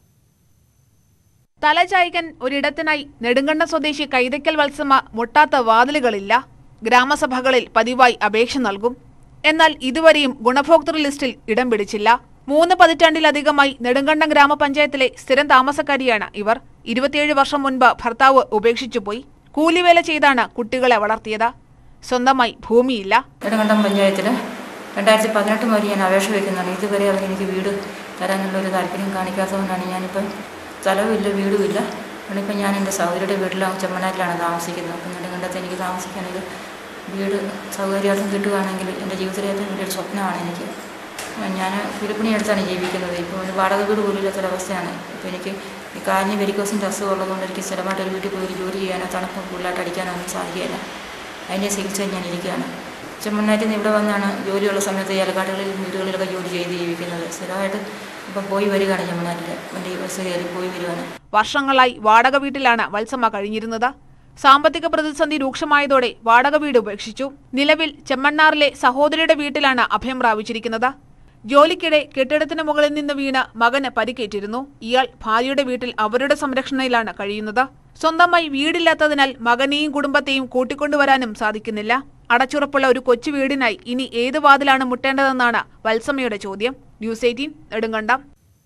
തലചായ്കൻ ഒരിടത്തിനായി നെടുങ്കണ്ട സ്വദേശി കൈതക്കൽ വത്സമ മുട്ടാത്ത വാതിലുകളില്ല ഗ്രാമസഭകളിൽ പതിവായി അപേക്ഷ നൽകും എന്നാൽ ഇതുവരെയും ഗുണഭോക്തൃ ലിസ്റ്റിൽ ഇടം പിടിച്ചില്ല മൂന്ന് പതിറ്റാണ്ടിലധികമായി നെടുങ്കണ്ടം ഗ്രാമപഞ്ചായത്തിലെ സ്ഥിരം താമസക്കാരിയാണ് ഇവർ ഇരുപത്തിയേഴ് വർഷം മുൻപ് ഭർത്താവ് ഉപേക്ഷിച്ചുപോയി കൂലിവേല ചെയ്താണ് കുട്ടികളെ വളർത്തിയത് സ്വന്തമായി ഭൂമിയില്ല നെടുങ്കണ്ടം പഞ്ചായത്തിൽ രണ്ടായിരത്തി പതിനെട്ട് മുതൽ ഞാൻ അപേക്ഷ വയ്ക്കുന്നതാണ് ഇതുവരെ അവർ എനിക്ക് വീട് തരാനുള്ള ഒരു താല്പര്യം കാണിക്കാത്തതുകൊണ്ടാണ് ഞാനിപ്പം സ്ഥലവുമില്ല വീടുമില്ല അതുകൊണ്ടിപ്പം ഞാൻ എൻ്റെ സഹോദരിയുടെ വീട്ടിലാണ് ചെമ്മനാട്ടിലാണ് താമസിക്കുന്നത് അപ്പം നെടുങ്കണ്ടത്ത് എനിക്ക് താമസിക്കാനൊരു വീട് സൗകര്യമായിട്ടും കിട്ടുകയാണെങ്കിൽ എൻ്റെ ജീവിതത്തിലെ ഏറ്റവും വലിയൊരു സ്വപ്നമാണ് എനിക്ക് ഞാൻ കുരുപ്പണി എടുത്താണ് ജീവിക്കുന്നത് ഇപ്പോൾ ഒരു വാടക വീട് പോലും ഇല്ലാത്തൊരവസ്ഥയാണ് ഇപ്പോൾ എനിക്ക് ഈ കാലിന് വെരിക്കോസിൻ്റെ അസുഖം ഉള്ളതുകൊണ്ട് എനിക്ക് സ്ഥിരമായിട്ട് ഒരു വീട്ടിൽ പോയി ഒരു ജോലി ചെയ്യാനോ തണുപ്പ് കൂടുതലായിട്ട് അടിക്കാനോ ഒന്നും സാധിക്കുകയില്ല അതിൻ്റെ ചികിത്സയിൽ ഞാൻ ഇരിക്കുകയാണ് ചെമ്മണ്ണാറ്റിൽ നിന്ന് ഇവിടെ വന്നാണ് ജോലിയുള്ള സമയത്ത് ഏലക്കാട്ടുകളിൽ വീടുകളിലൊക്കെ ജോലി ചെയ്ത് ജീവിക്കുന്നത് സ്ഥിരമായിട്ട് ഇപ്പം പോയി വരികയാണ് ചെമ്മണ്ണാറ്റിൽ വണ്ടി ബസ് കയറി പോയി വരികയാണ് വർഷങ്ങളായി വാടക വീട്ടിലാണ് വത്സമ്മ കഴിഞ്ഞിരുന്നത് സാമ്പത്തിക പ്രതിസന്ധി രൂക്ഷമായതോടെ വാടക വീട് ഉപേക്ഷിച്ചു നിലവിൽ ചെമ്മണ്ണാറിലെ സഹോദരിയുടെ വീട്ടിലാണ് അഭയം പ്രാപിച്ചിരിക്കുന്നത് ജോലിക്കിടെ കെട്ടിടത്തിന് മുകളിൽ നിന്ന് വീണ് മകന് പരിക്കേറ്റിരുന്നു ഇയാൾ ഭാര്യയുടെ വീട്ടിൽ അവരുടെ സംരക്ഷണയിലാണ് കഴിയുന്നത് സ്വന്തമായി വീടില്ലാത്തതിനാൽ മകനെയും കുടുംബത്തെയും കൂട്ടിക്കൊണ്ടുവരാനും സാധിക്കുന്നില്ല അടച്ചുറപ്പുള്ള ഒരു കൊച്ചു വീടിനായി ഇനി ഏത് വാതിലാണ് മുട്ടേണ്ടതെന്നാണ് വത്സമ്മയുടെ ചോദ്യം ന്യൂസ് എയ്റ്റീൻ നെടുങ്കണ്ടം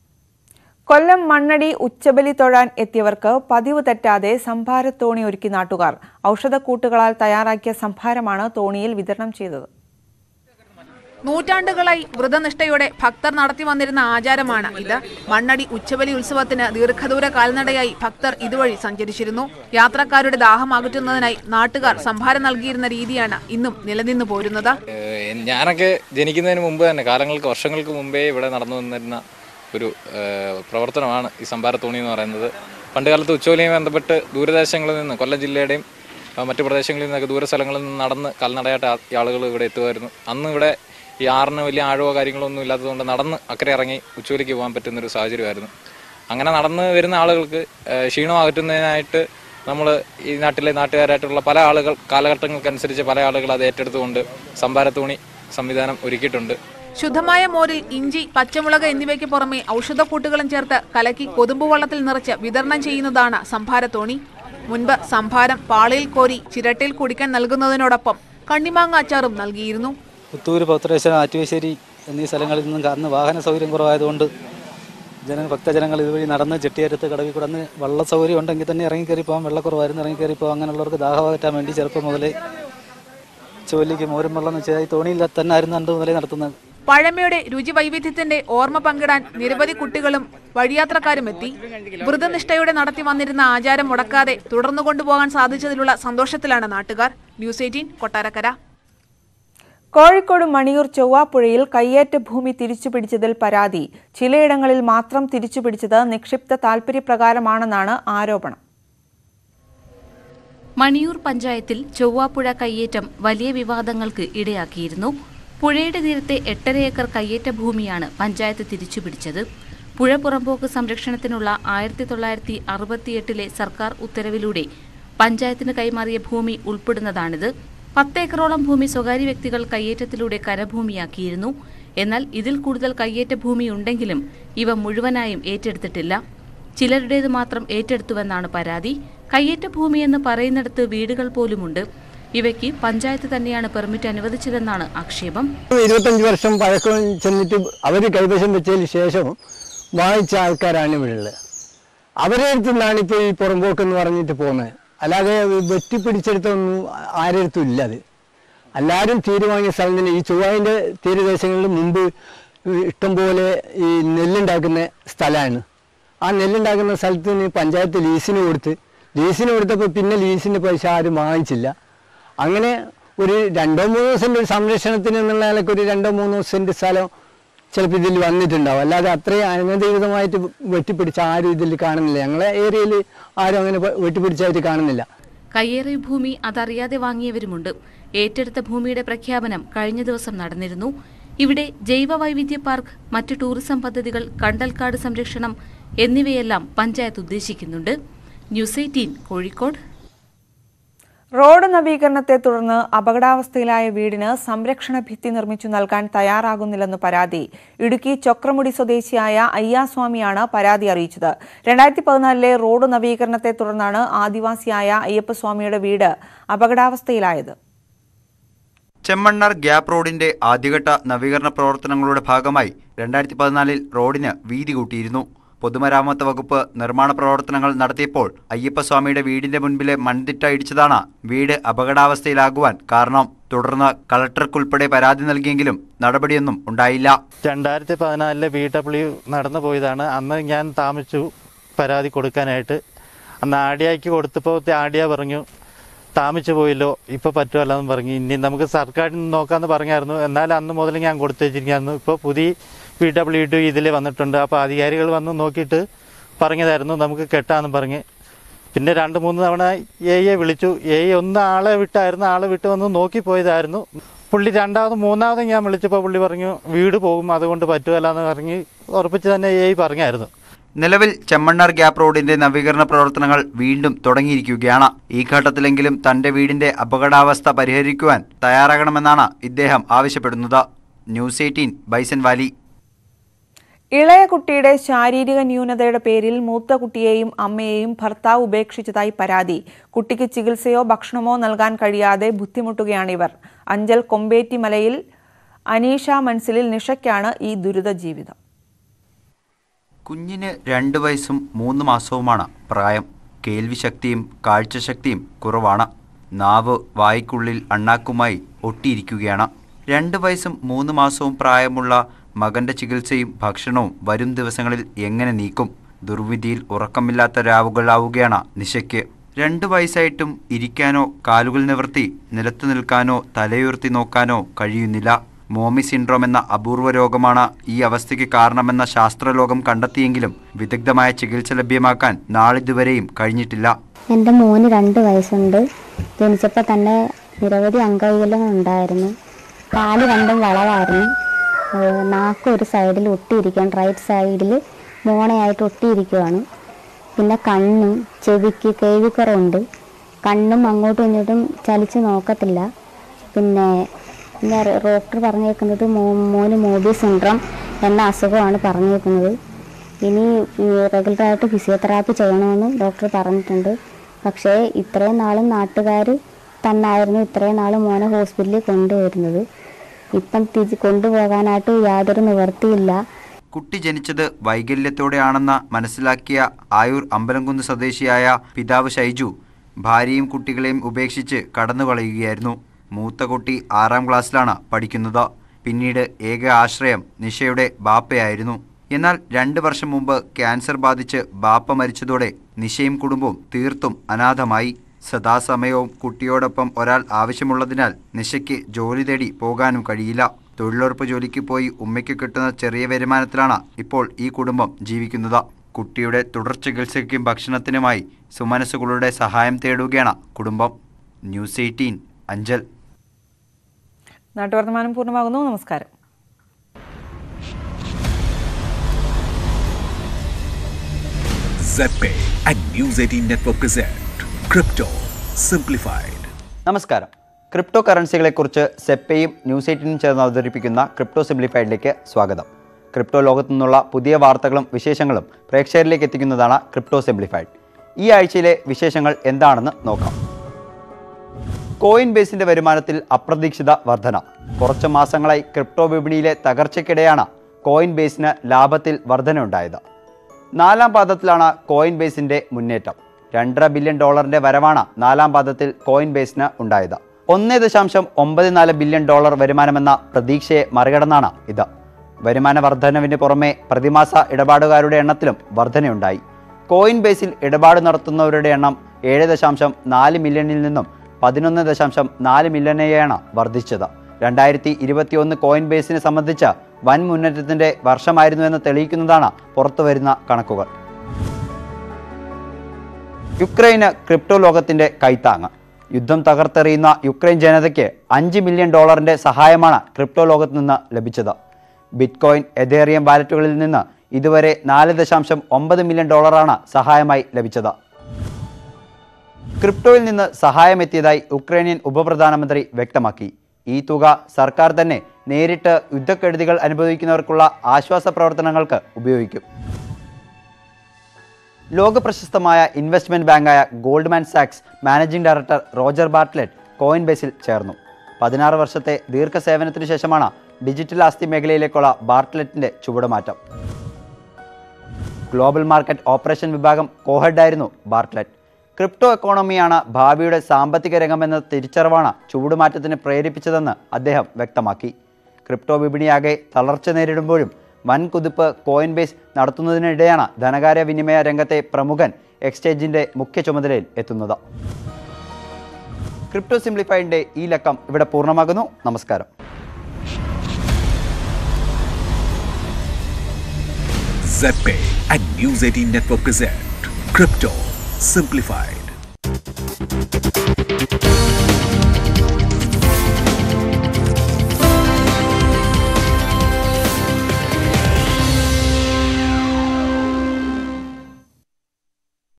കൊല്ലം മണ്ണടി ഉച്ചബലി തൊഴാൻ എത്തിയവർക്ക് പതിവ് തെറ്റാതെ സംഭാരത്തോണി ഒരുക്കി നാട്ടുകാർ ഔഷധക്കൂട്ടുകളാൽ തയ്യാറാക്കിയ സംഭാരമാണ് തോണിയിൽ വിതരണം ചെയ്തത് നൂറ്റാണ്ടുകളായി വ്രതനിഷ്ഠയോടെ ഭക്തർ നടത്തി വന്നിരുന്ന ആചാരമാണ് ഇത് മണ്ണടി ഉച്ചബലി ഉത്സവത്തിന് ദീർഘദൂര കാൽനടയായി ഭക്തർ ഇതുവഴി സഞ്ചരിച്ചിരുന്നു യാത്രക്കാരുടെ ദാഹം അകറ്റുന്നതിനായി നാട്ടുകാർ സംഭാരം നൽകിയിരുന്ന രീതിയാണ് ഇന്നും നിലനിന്നു പോരുന്നത് ഏഹ് ഞാനൊക്കെ ജനിക്കുന്നതിന് മുമ്പ് തന്നെ കാലങ്ങൾക്ക് വർഷങ്ങൾക്ക് മുമ്പേ ഇവിടെ നടന്നു വന്നിരുന്ന ഒരു ഏഹ് പ്രവർത്തനമാണ് ഈ സംഭാരത്തോണി എന്ന് പറയുന്നത് പണ്ട് കാലത്ത് ഉച്ചോലിയുമായി ബന്ധപ്പെട്ട് ദൂരദേശങ്ങളിൽ നിന്ന് കൊല്ലം ജില്ലയുടെയും ആ, മറ്റു പ്രദേശങ്ങളിൽ നിന്നൊക്കെ ദൂര സ്ഥലങ്ങളിൽ നിന്ന് നടന്ന് കാൽനടയായിട്ട് ആ- ഈ ആളുകൾ ഇവിടെ എത്തുമായിരുന്നു അന്ന് ഇവിടെ ഈ ആറിന് വലിയ ആഴമോ കാര്യങ്ങളോ ഒന്നും ഇല്ലാത്തതുകൊണ്ട് നടന്ന് അക്കരെ ഇറങ്ങി ഉച്ചോലിക്ക് പോകാൻ പറ്റുന്ന ഒരു സാഹചര്യമായിരുന്നു അങ്ങനെ നടന്ന് വരുന്ന ആളുകൾക്ക് ഏഹ് ക്ഷീണം അകറ്റുന്നതിനായിട്ട് നമ്മൾ ഈ നാട്ടിലെ നാട്ടുകാരായിട്ടുള്ള പല ആളുകൾ കാലഘട്ടങ്ങൾക്കനുസരിച്ച് പല ആളുകൾ അത് ഏറ്റെടുത്തുകൊണ്ട് സംഭാരത്തോണി സംവിധാനം ഒരുക്കിയിട്ടുണ്ട് ശുദ്ധമായ മോരിൽ ഇഞ്ചി പച്ചമുളക് എന്നിവയ്ക്ക് പുറമെ ഔഷധക്കൂട്ടുകളും ചേർത്ത് കലക്കി കൊതുമ്പ് വള്ളത്തിൽ നിറച്ച് വിതരണം ചെയ്യുന്നതാണ് സംഭാരത്തോണി മുൻപ് സംഭാരം പാളയിൽ കോരി ചിരട്ടയിൽ കുടിക്കാൻ നൽകുന്നതിനോടൊപ്പം കണ്ണിമാങ്ങ അച്ചാറും നൽകിയിരുന്നു പുത്തൂര് പൗത്രേശ്വരം ആറ്റുവേശ്ശേരി എന്നീ സ്ഥലങ്ങളിൽ നിന്നും അന്ന് വാഹന സൗകര്യം കുറവായതുകൊണ്ട് ജന ഭക്തജനങ്ങൾ ഇതുവഴി നടന്ന് ചെട്ടിയരത്ത് കടവിൽ കൂടെ അന്ന് വെള്ള സൗകര്യം ഉണ്ടെങ്കിൽ തന്നെ ഇറങ്ങി കയറി പോകാം വെള്ളക്കുറവായിരുന്നു ഇറങ്ങി കയറി പോകാം അങ്ങനെയുള്ളവർക്ക് ദാഹം അകറ്റാൻ വേണ്ടി ചെറുപ്പം മുതലേ ചോലിക്ക് മോരും വെള്ളം എന്ന് വെച്ചാൽ ഈ തോണിയിൽ തന്നെ ആയിരുന്നു അന്ന് മുതലേ നടത്തുന്നത് പഴമയുടെ രുചി വൈവിധ്യത്തിന്റെ ഓർമ്മ പങ്കിടാൻ നിരവധി കുട്ടികളും വഴിയാത്രക്കാരും എത്തി വ്രതനിഷ്ഠയോടെ നടത്തി വന്നിരുന്ന ആചാരം മുടക്കാതെ തുടർന്നു കൊണ്ടുപോകാൻ സാധിച്ചതിലുള്ള സന്തോഷത്തിലാണ് നാട്ടുകാർ ന്യൂസ് എയ്റ്റീൻ കൊട്ടാരക്കര കോഴിക്കോട് മണിയൂർ ചൊവ്വാപ്പുഴയിൽ കയ്യേറ്റ ഭൂമി തിരിച്ചുപിടിച്ചതിൽ പരാതി ചിലയിടങ്ങളിൽ മാത്രം തിരിച്ചുപിടിച്ചത് നിക്ഷിപ്ത താൽപര്യപ്രകാരമാണെന്നാണ് ആരോപണം മണിയൂർ പഞ്ചായത്തിൽ ചൊവ്വാപ്പുഴ കയ്യേറ്റം വലിയ വിവാദങ്ങൾക്ക് ഇടയാക്കിയിരുന്നു പുഴയുടെ തീരത്തെ എട്ടര ഏക്കർ കയ്യേറ്റ ഭൂമിയാണ് പഞ്ചായത്ത് തിരിച്ചുപിടിച്ചത് പുഴ പുറമ്പോക്ക് സംരക്ഷണത്തിനുള്ള ആയിരത്തി തൊള്ളായിരത്തി അറുപത്തിയെട്ടിലെ സർക്കാർ ഉത്തരവിലൂടെ പഞ്ചായത്തിന് കൈമാറിയ ഭൂമി ഉൾപ്പെടുന്നതാണിത് പത്തേക്കറോളം ഭൂമി സ്വകാര്യ വ്യക്തികൾ കയ്യേറ്റത്തിലൂടെ കരഭൂമിയാക്കിയിരുന്നു എന്നാൽ ഇതിൽ കൂടുതൽ കയ്യേറ്റ ഭൂമി ഉണ്ടെങ്കിലും ഇവ മുഴുവനായും ഏറ്റെടുത്തിട്ടില്ല ചിലരുടേത് മാത്രം ഏറ്റെടുത്തുവെന്നാണ് പരാതി കയ്യേറ്റ ഭൂമിയെന്ന് പറയുന്നിടത്ത് വീടുകൾ പോലുമുണ്ട് ഇവയ്ക്ക് പഞ്ചായത്ത് തന്നെയാണ് പെർമിറ്റ് അനുവദിച്ചതെന്നാണ് ആക്ഷേപം ഇരുപത്തഞ്ച് വർഷം പഴക്കം ചെന്നിട്ട് അവർ കൈവശം വെച്ചതിന് ശേഷം വാങ്ങിച്ച ആൾക്കാരാണ് ഇവിടെ ഉള്ളത് അവരെ അടുത്ത് നിന്നാണ് ഇപ്പോൾ ഈ പുറമ്പോക്ക് എന്ന് പറഞ്ഞിട്ട് പോകുന്നത് അല്ലാതെ വെട്ടിപ്പിടിച്ചെടുത്തൊന്നും ആരുടെ അടുത്തും ഇല്ല അത് എല്ലാവരും തീരുമാനിയ സ്ഥലം തന്നെ ഈ ചൊവ്വായിൻ്റെ തീരദേശങ്ങളിൽ മുമ്പ് ഇഷ്ടംപോലെ ഈ നെല്ലുണ്ടാക്കുന്ന സ്ഥലമാണ് ആ നെല്ലുണ്ടാക്കുന്ന സ്ഥലത്തിന് പഞ്ചായത്ത് ലീസിന് കൊടുത്ത് ലീസിന് കൊടുത്തപ്പോൾ പിന്നെ ലീസിൻ്റെ പൈസ ആരും വാങ്ങിച്ചില്ല അങ്ങനെ ഒരു രണ്ടോ മൂന്നോ സെൻറ്റ് ഒരു സംരക്ഷണത്തിന് എന്നുള്ള നിലയ്ക്ക് ഒരു രണ്ടോ മൂന്നോ സെൻറ്റ് സ്ഥലം ചിലപ്പോൾ ഇതിൽ വന്നിട്ടുണ്ടാവും അല്ലാതെ അത്രയും അനധികൃതമായിട്ട് വെട്ടിപ്പിടിച്ച ആരും ഇതിൽ കാണുന്നില്ല ഞങ്ങളെ ഏരിയയിൽ ആരും അങ്ങനെ വെ- വെട്ടിപ്പിടിച്ചായിട്ട് കാണുന്നില്ല കയ്യേറിയ ഭൂമി അതറിയാതെ വാങ്ങിയവരുമുണ്ട് ഏറ്റെടുത്ത ഭൂമിയുടെ പ്രഖ്യാപനം കഴിഞ്ഞ ദിവസം നടന്നിരുന്നു ഇവിടെ ജൈവ വൈവിധ്യ പാർക്ക് മറ്റ് ടൂറിസം പദ്ധതികൾ കണ്ടൽക്കാട് സംരക്ഷണം എന്നിവയെല്ലാം പഞ്ചായത്ത് ഉദ്ദേശിക്കുന്നുണ്ട് ന്യൂസ് എയ്റ്റീൻ കോഴിക്കോട് റോഡ് നവീകരണത്തെ തുടർന്ന് അപകടാവസ്ഥയിലായ വീടിന് സംരക്ഷണ ഭിത്തി നിർമ്മിച്ചു നൽകാൻ തയ്യാറാകുന്നില്ലെന്ന് പരാതി ഇടുക്കി ചൊക്രമുടി സ്വദേശിയായ അയ്യാസ്വാമിയാണ് പരാതി അറിയിച്ചത് രണ്ടായിരത്തി പതിനാലിലെ റോഡ് നവീകരണത്തെ തുടർന്നാണ് ആദിവാസിയായ അയ്യപ്പസ്വാമിയുടെ വീട് അപകടാവസ്ഥയിലായത് ചെമ്മണ്ണാർ ഗ്യാപ്പ് റോഡിന്റെ ആദ്യഘട്ട നവീകരണ പ്രവർത്തനങ്ങളുടെ ഭാഗമായി രണ്ടായിരത്തി പതിനാലിൽ റോഡിന് വീതി കൂട്ടിയിരുന്നു പൊതുമരാമത്ത് വകുപ്പ് നിർമ്മാണ പ്രവർത്തനങ്ങൾ നടത്തിയപ്പോൾ അയ്യപ്പസ്വാമിയുടെ വീടിന്റെ മുൻപിലെ മൺതിട്ട ഇടിച്ചതാണ് വീട് അപകടാവസ്ഥയിലാകുവാൻ കാരണം തുടർന്ന് കളക്ടർക്കുൾപ്പെടെ പരാതി നൽകിയെങ്കിലും നടപടിയൊന്നും ഉണ്ടായില്ല രണ്ടായിരത്തി പതിനാലിലെ ബി ഡബ്ല്യു നടന്നു പോയതാണ് അന്ന് ഞാൻ താമസിച്ചു പരാതി കൊടുക്കാനായിട്ട് അന്ന് ആടിയാക്കി കൊടുത്തപ്പോൾ ആടിയ പറഞ്ഞു താമസിച്ചു പോയല്ലോ ഇപ്പോൾ പറ്റുമല്ലോ എന്ന് പറഞ്ഞു ഇനി നമുക്ക് സർക്കാരിൽ നിന്ന് നോക്കാമെന്ന് പറഞ്ഞായിരുന്നു എന്നാൽ അന്ന് മുതൽ ഞാൻ കൊടുത്തു വെച്ചിരിക്കുന്നു ഇപ്പോൾ പുതിയ പി ഡബ്ല്യു ഡി ഇതിൽ വന്നിട്ടുണ്ട് അപ്പോൾ അധികാരികൾ വന്ന് നോക്കിയിട്ട് പറഞ്ഞതായിരുന്നു നമുക്ക് കെട്ടാന്ന് പറഞ്ഞ് പിന്നെ രണ്ട് മൂന്ന് തവണ എ എ വിളിച്ചു എ എ ഒന്ന് ആളെ വിട്ടായിരുന്നു ആളെ വിട്ട് വന്ന് നോക്കി പോയതായിരുന്നു പുള്ളി രണ്ടാമത് മൂന്നാമത് ഞാൻ വിളിച്ചപ്പോൾ പുള്ളി പറഞ്ഞു വീട് പോകും അതുകൊണ്ട് പറ്റുമല്ല എന്ന് പറഞ്ഞ് ഉറപ്പിച്ച് തന്നെ എ പറഞ്ഞായിരുന്നു നിലവിൽ ചെമ്മണ്ണാർ ഗ്യാപ്പ് റോഡിന്റെ നവീകരണ പ്രവർത്തനങ്ങൾ വീണ്ടും തുടങ്ങിയിരിക്കുകയാണ് ഈ ഘട്ടത്തിലെങ്കിലും തന്റെ വീടിന്റെ അപകടാവസ്ഥ പരിഹരിക്കുവാൻ തയ്യാറാകണമെന്നാണ് ഇദ്ദേഹം ആവശ്യപ്പെടുന്നത് ന്യൂസ് എയ്റ്റീൻ ബൈസൻ വാലി ഇളയ കുട്ടിയുടെ ശാരീരിക ന്യൂനതയുടെ പേരിൽ മൂത്ത കുട്ടിയെയും അമ്മയെയും ഭർത്താവ് ഉപേക്ഷിച്ചതായി പരാതി കുട്ടിക്ക് ചികിത്സയോ ഭക്ഷണമോ നൽകാൻ കഴിയാതെ ബുദ്ധിമുട്ടുകയാണ് ഇവർ അഞ്ചൽ കൊമ്പേറ്റി മലയിൽ അനീഷ മൻസിലിൽ നിഷയ്ക്കാണ് ഈ ദുരിത ജീവിതം കുഞ്ഞിന് രണ്ട് വയസ്സും മൂന്ന് മാസവുമാണ് പ്രായം കേൾവിശക്തിയും കാഴ്ചശക്തിയും കുറവാണ് നാവ് വായ്ക്കുള്ളിൽ അണ്ണാക്കുമായി ഒട്ടിയിരിക്കുകയാണ് രണ്ട് വയസ്സും മൂന്ന് മാസവും പ്രായമുള്ള മകന്റെ ചികിത്സയും ഭക്ഷണവും വരും ദിവസങ്ങളിൽ എങ്ങനെ നീക്കും ദുർവിധിയിൽ ഉറക്കമില്ലാത്ത രാവുകളാവുകയാണ് നിശയ്ക്ക് രണ്ട് വയസ്സായിട്ടും ഇരിക്കാനോ കാലുകൾ നിവർത്തി നിലത്തു നിൽക്കാനോ തലയുയർത്തി നോക്കാനോ കഴിയുന്നില്ല മോമി സിൻഡ്രോം എന്ന അപൂർവ രോഗമാണ് ഈ അവസ്ഥയ്ക്ക് കാരണമെന്ന ശാസ്ത്രലോകം കണ്ടെത്തിയെങ്കിലും വിദഗ്ധമായ ചികിത്സ ലഭ്യമാക്കാൻ നാളിതുവരെയും കഴിഞ്ഞിട്ടില്ല എൻ്റെ മോന് രണ്ട് വയസ്സുണ്ട് ജനിച്ചപ്പോൾ തന്നെ നിരവധി അംഗവൈകല്യങ്ങൾ ഉണ്ടായിരുന്നു കാല് രണ്ടും വളവായിരുന്നു ഏഹ് നാക്ക് ഒരു സൈഡിൽ ഒട്ടിയിരിക്കുകയാണ് റൈറ്റ് സൈഡിൽ മോണയായിട്ട് ഒട്ടിയിരിക്കുകയാണ് പിന്നെ കണ്ണും ചെവിക്ക് കേൾവിക്കുറവുണ്ട് കണ്ണും അങ്ങോട്ടും ഇങ്ങോട്ടും ചലിച്ച് നോക്കത്തില്ല പിന്നെ പിന്നെ ഡോക്ടർ പറഞ്ഞേക്കുന്നത് മോ മോന് മോബി സിൻഡ്രം എന്ന അസുഖമാണ് പറഞ്ഞേക്കുന്നത് ഇനി റെഗുലറായിട്ട് ഫിസിയോതെറാപ്പി ചെയ്യണമെന്ന് ഡോക്ടർ പറഞ്ഞിട്ടുണ്ട് പക്ഷേ ഇത്രയും നാളും നാട്ടുകാർ തന്നായിരുന്നു ഇത്രയും നാളും മോനെ ഹോസ്പിറ്റലിൽ കൊണ്ടുവരുന്നത് ഇപ്പം തിരിച്ച് കൊണ്ടുപോകാനായിട്ട് യാതൊരു നിവർത്തിയില്ല കുട്ടി ജനിച്ചത് വൈകല്യത്തോടെയാണെന്ന് മനസ്സിലാക്കിയ ആയൂർ അമ്പലംകുന്ന് സ്വദേശിയായ പിതാവ് ഷൈജു ഭാര്യയും കുട്ടികളെയും ഉപേക്ഷിച്ച് കടന്നുകളയുകയായിരുന്നു മൂത്ത കുട്ടി ആറാം ക്ലാസ്സിലാണ് പഠിക്കുന്നത് പിന്നീട് ഏക ആശ്രയം നിഷയുടെ ബാപ്പയായിരുന്നു എന്നാൽ രണ്ട് വർഷം മുമ്പ് ക്യാൻസർ ബാധിച്ച് ബാപ്പ മരിച്ചതോടെ നിഷയും കുടുംബവും തീർത്തും അനാഥമായി സദാസമയവും കുട്ടിയോടൊപ്പം ഒരാൾ ആവശ്യമുള്ളതിനാൽ നിഷയ്ക്ക് ജോലി തേടി പോകാനും കഴിയില്ല തൊഴിലുറപ്പ് ജോലിക്ക് പോയി ഉമ്മയ്ക്ക് കിട്ടുന്ന ചെറിയ വരുമാനത്തിലാണ് ഇപ്പോൾ ഈ കുടുംബം ജീവിക്കുന്നത് കുട്ടിയുടെ തുടർ ചികിത്സയ്ക്കും ഭക്ഷണത്തിനുമായി സുമനസ്സുകളുടെ സഹായം തേടുകയാണ് കുടുംബം ന്യൂസ് എയ്റ്റീൻ അഞ്ചൽ നാട്ടുവർത്തമാനം പൂർണ്ണമാകുന്നു നമസ്കാരം ZPay and News 18 Network present Crypto Simplified. നമസ്കാരം ക്രിപ്റ്റോ കറൻസികളെക്കുറിച്ച് സെപ്പയും ന്യൂസ് എയ്റ്റിനും ചേർന്ന് അവതരിപ്പിക്കുന്ന ക്രിപ്റ്റോ സിംപ്ലിഫൈഡിലേക്ക് സ്വാഗതം ക്രിപ്റ്റോ ലോകത്തു നിന്നുള്ള പുതിയ വാർത്തകളും വിശേഷങ്ങളും പ്രേക്ഷകരിലേക്ക് എത്തിക്കുന്നതാണ് ക്രിപ്റ്റോ സിംപ്ലിഫൈഡ് ഈ ആഴ്ചയിലെ വിശേഷങ്ങൾ എന്താണെന്ന് നോക്കാം കോയിൻ ബേസിന്റെ വരുമാനത്തിൽ അപ്രതീക്ഷിത വർധന കുറച്ച് മാസങ്ങളായി ക്രിപ്റ്റോ വിപണിയിലെ തകർച്ചയ്ക്കിടെയാണ് കോയിൻ ബേസിന് ലാഭത്തിൽ വർധനയുണ്ടായത് നാലാം പാദത്തിലാണ് കോയിൻ ബേസിന്റെ മുന്നേറ്റം രണ്ടര ബില്യൺ ഡോളറിന്റെ വരവാണ് നാലാം പാദത്തിൽ കോയിൻ ബേസിന് ഉണ്ടായത് ഒന്ന് ദശാംശം ഒമ്പത് നാല് ബില്യൺ ഡോളർ വരുമാനമെന്ന പ്രതീക്ഷയെ മറികടന്നാണ് ഇത് വരുമാന വർധനവിന് പുറമെ പ്രതിമാസ ഇടപാടുകാരുടെ എണ്ണത്തിലും വർധനയുണ്ടായി കോയിൻ ബേസിൽ ഇടപാട് നടത്തുന്നവരുടെ എണ്ണം ഏഴ് ദശാംശം നാല് മില്യണിൽ നിന്നും പതിനൊന്ന് ദശാംശം നാല് മില്യനെയാണ് വർദ്ധിച്ചത് രണ്ടായിരത്തി ഇരുപത്തിയൊന്ന് കോയിൻ ബേസിനെ സംബന്ധിച്ച് വൻ മുന്നേറ്റത്തിന്റെ വർഷമായിരുന്നുവെന്ന് തെളിയിക്കുന്നതാണ് പുറത്തുവരുന്ന കണക്കുകൾ യുക്രൈന് ക്രിപ്റ്റോ ലോകത്തിന്റെ കൈത്താങ്ങ് യുദ്ധം തകർത്തെറിയുന്ന യുക്രൈൻ ജനതയ്ക്ക് അഞ്ച് മില്യൺ ഡോളറിന്റെ സഹായമാണ് ക്രിപ്റ്റോ ലോകത്ത് നിന്ന് ലഭിച്ചത് ബിറ്റ്കോയിൻ എഥേറിയം വാലറ്റുകളിൽ നിന്ന് ഇതുവരെ നാല് ദശാംശം ഒമ്പത് മില്യൺ ഡോളറാണ് സഹായമായി ലഭിച്ചത് ക്രിപ്റ്റോയിൽ നിന്ന് സഹായമെത്തിയതായി ഉക്രൈനിയൻ ഉപപ്രധാനമന്ത്രി വ്യക്തമാക്കി ഈ തുക സർക്കാർ തന്നെ നേരിട്ട് യുദ്ധക്കെടുതികൾ അനുഭവിക്കുന്നവർക്കുള്ള ആശ്വാസ പ്രവർത്തനങ്ങൾക്ക് ഉപയോഗിക്കും ലോകപ്രശസ്തമായ ഇൻവെസ്റ്റ്മെന്റ് ബാങ്കായ ഗോൾഡ്മാൻ സാക്സ് managing director Roger Bartlett coin ബേസിൽ ചേർന്നു പതിനാറ് വർഷത്തെ ദീർഘസേവനത്തിനു ശേഷമാണ് ഡിജിറ്റൽ ആസ്തി മേഖലയിലേക്കുള്ള ബാർട്ട്ലെറ്റിന്റെ ചുവടുമാറ്റം ഗ്ലോബൽ മാർക്കറ്റ് ഓപ്പറേഷൻ വിഭാഗം കോഹെഡായിരുന്നു ബാർട്ട്ലെറ്റ് ക്രിപ്റ്റോ എക്കോണമിയാണ് ഭാവിയുടെ സാമ്പത്തിക രംഗമെന്ന തിരിച്ചറിവാണ് ചൂടുമാറ്റത്തിന് പ്രേരിപ്പിച്ചതെന്ന് അദ്ദേഹം വ്യക്തമാക്കി ക്രിപ്റ്റോ വിപണിയാകെ തളർച്ച നേരിടുമ്പോഴും വൻ കുതിപ്പ് കോയിൻ ബേസ് നടത്തുന്നതിനിടെയാണ് ധനകാര്യ വിനിമയ രംഗത്തെ പ്രമുഖൻ എക്സ്ചേഞ്ചിന്റെ മുഖ്യ ചുമതലയിൽ എത്തുന്നത് ക്രിപ്റ്റോ സിംപ്ലിഫൈഡിന്റെ ഈ ലക്കം ഇവിടെ പൂർണ്ണമാകുന്നു നമസ്കാരം ZPay and News 18 Network present Crypto Simplified.